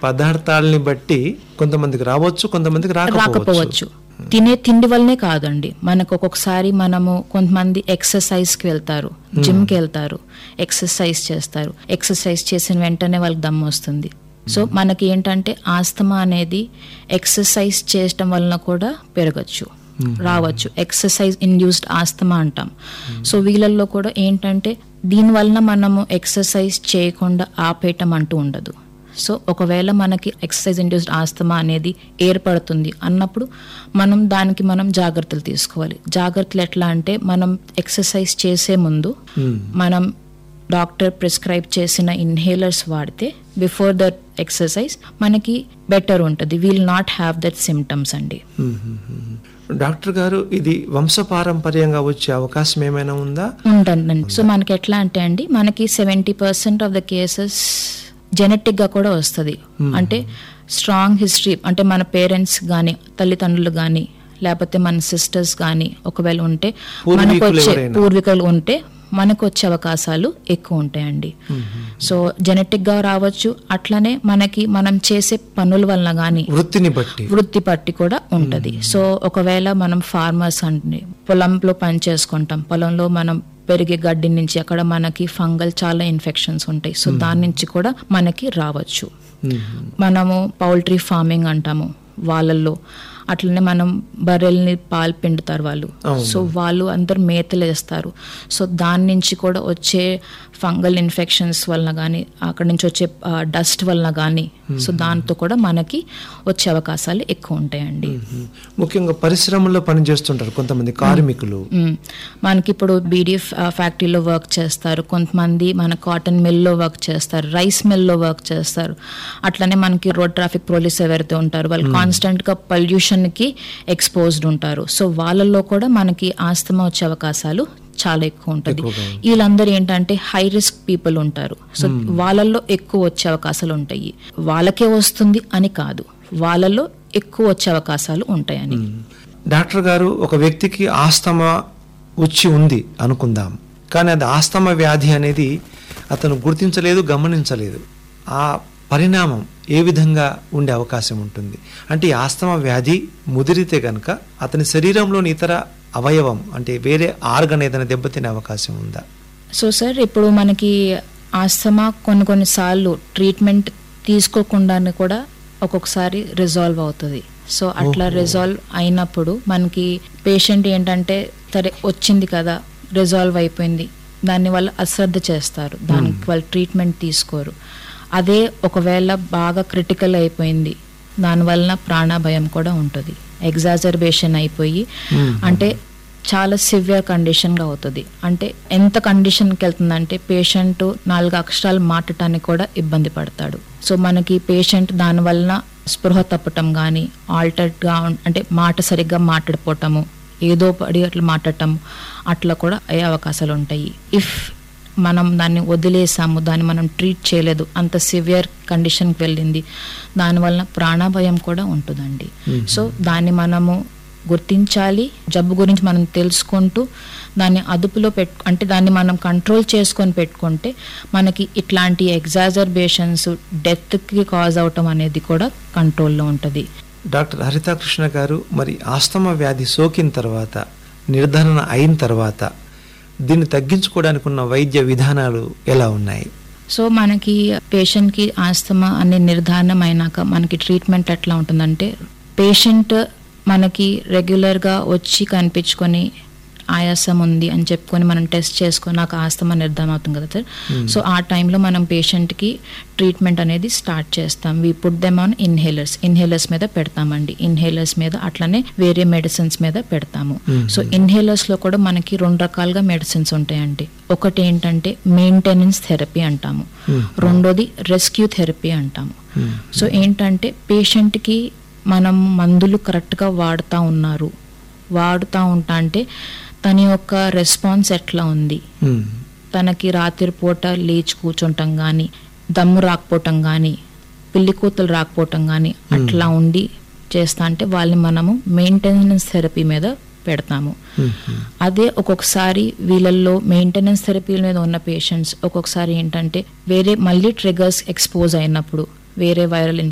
పదార్థాలని బట్టి కొంతమందికి రావచ్చు కొంతమందికి రాకపోవచ్చు రాకపోవచ్చు తినే తిండి వల్లనే కాదండి మనకు ఒక్కొక్కసారి మనము కొంతమంది ఎక్సర్సైజ్కి వెళ్తారు జిమ్కి వెళ్తారు ఎక్సర్సైజ్ చేస్తారు ఎక్సర్సైజ్ చేసిన వెంటనే వాళ్ళకి దమ్ము వస్తుంది సో మనకి ఏంటంటే ఆస్తమా అనేది ఎక్సర్సైజ్ చేయటం వలన కూడా పెరగచ్చు రావచ్చు ఎక్సర్సైజ్ ఇండ్యూస్డ్ ఆస్తమా అంటాం సో వీళ్ళల్లో కూడా ఏంటంటే దీని వలన మనము ఎక్సర్సైజ్ చేయకుండా ఆపేయటం అంటూ ఉండదు సో ఒకవేళ మనకి ఎక్సర్సైజ్ ఇండ్యూస్డ్ ఆస్తమా అనేది ఏర్పడుతుంది అన్నప్పుడు మనం దానికి మనం జాగ్రత్తలు తీసుకోవాలి జాగ్రత్తలు ఎట్లా అంటే మనం ఎక్సర్సైజ్ చేసే ముందు మనం డాక్టర్ ప్రిస్క్రైబ్ చేసిన ఇన్హేలర్స్ వాడితే బిఫోర్ దట్ ఎక్సర్సైజ్ మనకి బెటర్ ఉంటుంది will not have that symptoms అండి డాక్టర్ గారు ఇది వంశపారంపర్యంగా వచ్చే అవకాశం ఏమైనా ఉందా ఉంటుందండి సో మనకి ఎట్లా అంటే అండి మనకి seventy percent of the cases genetic గా కూడా వస్తుంది అంటే స్ట్రాంగ్ హిస్టరీ అంటే మన పేరెంట్స్ కానీ తల్లిదండ్రులు కానీ లేకపోతే మన సిస్టర్స్ కానీ ఒకవేళ ఉంటే మనకు పూర్వీకులు వచ్చే ఎవరైనా? పూర్వీకులు ఉంటే మనకు వచ్చే అవకాశాలు ఎక్కువ ఉంటాయండి సో జెనెటిక్ గా రావచ్చు అట్లనే మనకి మనం చేసే పనుల వలన కానీ వృత్తిని బట్టి వృత్తి పట్టి కూడా ఉంటది సో ఒకవేళ మనం ఫార్మర్స్ అంటే పొలంలో పని చేసుకుంటాం పొలంలో మనం పెరిగే గడ్డి నుంచి అక్కడ మనకి ఫంగల్ చాలా ఇన్ఫెక్షన్స్ ఉంటాయి సో దాని నుంచి కూడా మనకి రావచ్చు మనము పౌల్ట్రీ ఫార్మింగ్ అంటాము వాళ్ళల్లో అట్లనే మనం బర్రెల్ని పాలు పిండుతారు వాళ్ళు సో వాళ్ళు అందరు మేతలు వేస్తారు సో దాని నుంచి కూడా వచ్చే ఫంగల్ ఇన్ఫెక్షన్స్ వలన కానీ అక్కడ నుంచి వచ్చే డస్ట్ వలన కానీ సో దాంతో కూడా మనకి వచ్చే అవకాశాలు ఎక్కువ ఉంటాయండి మ్మ్. ముఖ్యంగా పరిశ్రమల్లో పనిచేస్తుంటారు కొంతమంది కార్మికులు మ్మ్. మనకి ఇప్పుడు బీడీ ఫ్యాక్టరీలో వర్క్ చేస్తారు కొంతమంది మన కాటన్ మిల్లో వర్క్ చేస్తారు రైస్ మిల్లో వర్క్ చేస్తారు అట్లనే మనకి రోడ్ ట్రాఫిక్ పోలీస్ ఎవరైతే ఉంటారు వాళ్ళు కాన్స్టెంట్ గా పొల్యూషన్ కి ఎక్స్పోజ్డ్ ఉంటారు సో వాళ్ళల్లో కూడా మనకి ఆస్తమా వచ్చే అవకాశాలు చాలా ఎక్కువ ఉంటుంది వీళ్ళందరూ ఏంటంటే హై రిస్క్ పీపుల్ ఉంటారు సో వాళ్ళల్లో ఎక్కువ వచ్చే అవకాశాలు ఉంటాయి వాళ్ళకే వస్తుంది అని కాదు వాళ్ళల్లో ఎక్కువ వచ్చే అవకాశాలు ఉంటాయని డాక్టర్ గారు ఒక వ్యక్తికి ఆస్తమా వచ్చి ఉంది అనుకుందాం కానీ అది ఆస్తమా వ్యాధి అనేది అతను గుర్తించలేదు గమనించలేదు ఆ పరిణామం ఏ విధంగా ఉండే అవకాశం ఉంటుంది అంటే ఈ ఆస్తమా వ్యాధి ముదిరితే గనక అతని శరీరంలోని ఇతర అవయవం అంటే వేరే ఆర్గన్ ఏదైనా దెబ్బతినే అవకాశం ఉందా సో సార్ ఇప్పుడు మనకి ఆస్తమా కొన్ని కొన్నిసార్లు ట్రీట్మెంట్ తీసుకోకుండానే కూడా ఒక్కొక్కసారి రిజాల్వ్ అవుతుంది సో అట్లా రిజాల్వ్ అయినప్పుడు మనకి పేషెంట్ ఏంటంటే సరే వచ్చింది కదా రిజాల్వ్ అయిపోయింది దానివల్ల అశ్రద్ధ చేస్తారు దానికి వాళ్ళు ట్రీట్మెంట్ తీసుకోరు అదే ఒకవేళ బాగా క్రిటికల్ అయిపోయింది దానివల్ల ప్రాణభయం కూడా ఉంటుంది ఎగ్జాజర్బేషన్ అయిపోయి అంటే చాలా సివియర్ కండిషన్గా అవుతుంది అంటే ఎంత కండిషన్కి వెళ్తుందంటే పేషెంట్ నాలుగు అక్షరాలు మాట్లాడటానికి కూడా ఇబ్బంది పడతాడు సో మనకి పేషెంట్ దానివలన స్పృహ తప్పటం కానీ ఆల్టర్డ్గా అంటే మాట సరిగ్గా మాట్లాడిపోవటము ఏదో పడి అట్లా మాట్లాడటం అట్లా కూడా అయ్యే అవకాశాలు ఉంటాయి ఇఫ్ మనం దాన్ని వదిలేసాము దాన్ని మనం ట్రీట్ చేయలేదు అంత సివియర్ కండిషన్కి వెళ్ళింది దానివల్ల ప్రాణభయం కూడా ఉంటుందండి సో దాన్ని మనము గుర్తించాలి జబ్బు గురించి మనం తెలుసుకుంటూ దాన్ని అదుపులో పెట్టు అంటే దాన్ని మనం కంట్రోల్ చేసుకొని పెట్టుకుంటే మనకి ఇట్లాంటి ఎగ్జాజర్బేషన్స్ డెత్కి కాజ్ అవటం అనేది కూడా కంట్రోల్లో ఉంటుంది డాక్టర్ హరితాకృష్ణ గారు మరి ఆస్తమా వ్యాధి సోకిన తర్వాత నిర్ధారణ అయిన తర్వాత దీన్ని తగ్గించుకోవడానికి ఉన్న వైద్య విధానాలు ఎలా ఉన్నాయి సో మనకి పేషెంట్కి ఆస్తమా అనే నిర్ధారణం అయినాక మనకి ట్రీట్మెంట్ ఎట్లా ఉంటుందంటే పేషెంట్ మనకి రెగ్యులర్గా వచ్చి కనిపించుకొని ఆయాసం ఉంది అని చెప్పుకొని మనం టెస్ట్ చేసుకొని నాకు ఆస్తమా నిర్ధారణ అవుతుంది కదా సార్ సో ఆ టైంలో మనం పేషెంట్కి ట్రీట్మెంట్ అనేది స్టార్ట్ చేస్తాం we put them on inhalers inhalers మీద పెడతామండి ఇన్హేలర్స్ మీద అట్లనే వేరే మెడిసిన్స్ మీద పెడతాము సో ఇన్హేలర్స్ లో కూడా మనకి రెండు రకాలుగా మెడిసిన్స్ ఉంటాయండి ఒకటి ఏంటంటే మెయింటెనెన్స్ థెరపీ అంటాము రెండోది రెస్క్యూ థెరపీ అంటాము సో ఏంటంటే పేషెంట్కి మనం మందులు కరెక్ట్గా వాడుతూ ఉన్నారు వాడుతూ ఉంటా అంటే తన యొక్క రెస్పాన్స్ ఎట్లా ఉంది మ్మ్. తనకి రాత్రిపూట లేచి కూర్చుంటాం కానీ దమ్ము రాకపోవటం కానీ పిల్లి కూతులు రాకపోవటం కానీ అట్లా ఉండి చేస్తా అంటే వాళ్ళని మనము మెయింటెనెన్స్ థెరపీ మీద పెడతాము అదే ఒక్కొక్కసారి వీళ్ళల్లో మెయింటెనెన్స్ థెరపీ మీద ఉన్న పేషెంట్స్ ఒక్కొక్కసారి ఏంటంటే వేరే మళ్ళీ ట్రిగర్స్ ఎక్స్పోజ్ అయినప్పుడు వేరే వైరల్